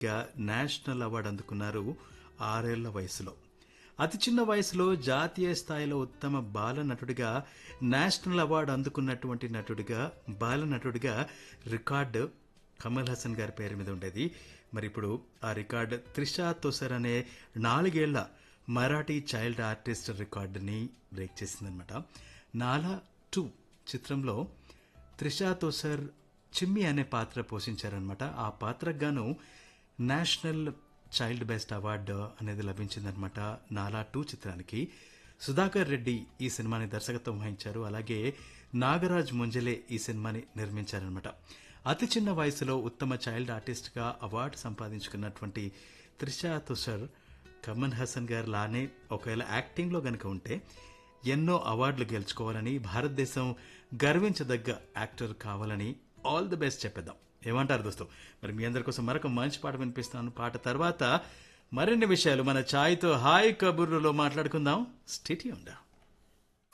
గా national award అందుకున్నారు ఆరేళ్ల వయసులో అతి చిన్న వయసులో జాతీయ స్థాయిలో ఉత్తమ బాల నటుడిగా నేషనల్ అవార్డు అందుకున్నటువంటి నటుడిగా బాల నటుడిగా రికార్డు కమల్ హాసన్ గారి పేరు మీద ఉండేది మరి ఇప్పుడు ఆ రికార్డు త్రిషా తొసర్ అనే నాలుగేళ్ల మరాఠీ చైల్డ్ ఆర్టిస్ట్ రికార్డుని బ్రేక్ చేసిందనమాట నాలా టూ చిత్రంలో త్రిషా తోసర్ చిమ్మి అనే పాత్ర పోషించారనమాట ఆ పాత్రకు గాను నేషనల్ చైల్డ్ బెస్ట్ అవార్డు అనేది లభించిందనమాట నాలా టూ చిత్రానికి సుధాకర్ రెడ్డి ఈ సినిమాని దర్శకత్వం వహించారు అలాగే నాగరాజ్ ముంజలే ఈ సినిమాని నిర్మించారనమాట అతి చిన్న వయసులో ఉత్తమ చైల్డ్ ఆర్టిస్ట్గా అవార్డు సంపాదించుకున్నటువంటి త్రిషా తుషర్ కమల్ హాసన్ గారు లానే ఒకవేళ యాక్టింగ్లో గనుక ఉంటే ఎన్నో అవార్డులు గెలుచుకోవాలని భారతదేశం గర్వించదగ్గ యాక్టర్ కావాలని ఆల్ ది బెస్ట్ చెప్పేద్దాం ఏమంటారు దోస్తు మరి మీ అందరి కోసం మరొక మంచి పాట వినిపిస్తాను పాట తర్వాత మరిన్ని విషయాలు మన ఛాయ్తో హాయ్ కబుర్లో మాట్లాడుకుందాం స్టేటీ ఉండా